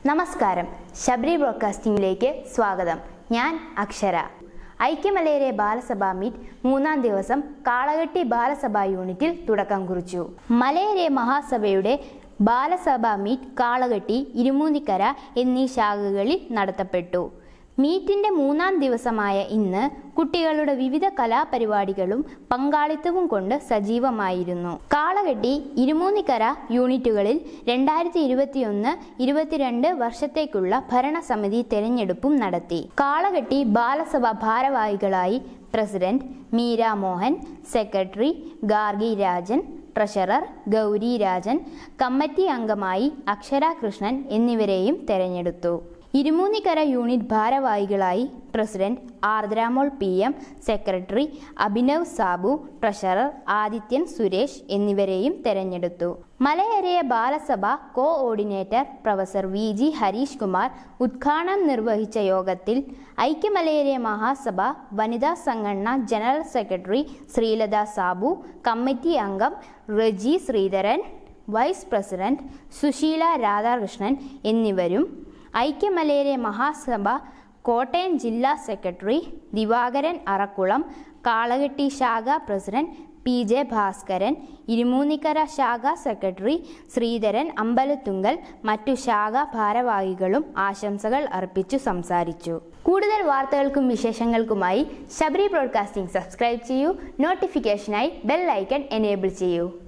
നമസ്കാരം ശബരി ബ്രോഡ്കാസ്റ്റിംഗിലേക്ക് സ്വാഗതം ഞാൻ അക്ഷര ഐക്യമലയരെ ബാലസഭാ മീറ്റ് മൂന്നാം ദിവസം കാളകെട്ടി ബാലസഭാ യൂണിറ്റിൽ തുടക്കം കുറിച്ചു മലയരെ മഹാസഭയുടെ ബാലസഭാ മീറ്റ് കാളകെട്ടി ഇരുമൂന്നിക്കര എന്നീ ശാഖകളിൽ നടത്തപ്പെട്ടു മീറ്റിന്റെ മൂന്നാം ദിവസമായ ഇന്ന് കുട്ടികളുടെ വിവിധ കലാപരിപാടികളും പങ്കാളിത്തവും കൊണ്ട് സജീവമായിരുന്നു കാളകെട്ടി ഇരുമൂന്നിക്കര യൂണിറ്റുകളിൽ രണ്ടായിരത്തി ഇരുപത്തിയൊന്ന് ഇരുപത്തിരണ്ട് വർഷത്തേക്കുള്ള ഭരണസമിതി തെരഞ്ഞെടുപ്പും നടത്തി കാളകെട്ടി ബാലസഭ ഭാരവാഹികളായി president Meera Mohan secretary Gargi Rajan treasurer Gowri Rajan committee അംഗമായി അക്ഷര കൃഷ്ണൻ എന്നിവരെയും തെരഞ്ഞെടുത്തു ഇരുമൂന്നിക്കര യൂണിറ്റ് ഭാരവാഹികളായി president Ardramol P M secretary Abhinav Sabu treasurer Adithyan Suresh എന്നിവരെയും തെരഞ്ഞെടുത്തു മലയരയ ബാലസഭ coordinator professor V G Harish Kumar ഉദ്ഘാടനം നിർവഹിച്ച യോഗത്തിൽ ഐക്യമലയരയ മഹാസഭ വനിതാ സംഘടന general secretary Sreelatha Sabu committee അംഗം റജി ശ്രീധരൻ വൈസ് പ്രസിഡന്റ് സുശീല രാധാകൃഷ്ണൻ എന്നിവരും ഐക്യമലയരെ മഹാസഭ കോട്ടയം ജില്ലാ സെക്രട്ടറി ദിവാകരൻ അറക്കുളം കാളകെട്ടി ശാഖ president P J Bhaskaran Irumoonnikkara ശാഖ സെക്രട്ടറി ശ്രീധരൻ അമ്പലത്തുങ്കൽ മറ്റു ശാഖ ഭാരവാഹികളും ആശംസകൾ അർപ്പിച്ചു സംസാരിച്ചു കൂടുതൽ വാർത്തകൾക്കും വിശേഷങ്ങൾക്കുമായി ശബരി ബ്രോഡ്കാസ്റ്റിംഗ് സബ്സ്ക്രൈബ് ചെയ്യൂ നോട്ടിഫിക്കേഷനായി ബെൽ ഐക്കൺ എനേബിൾ ചെയ്യൂ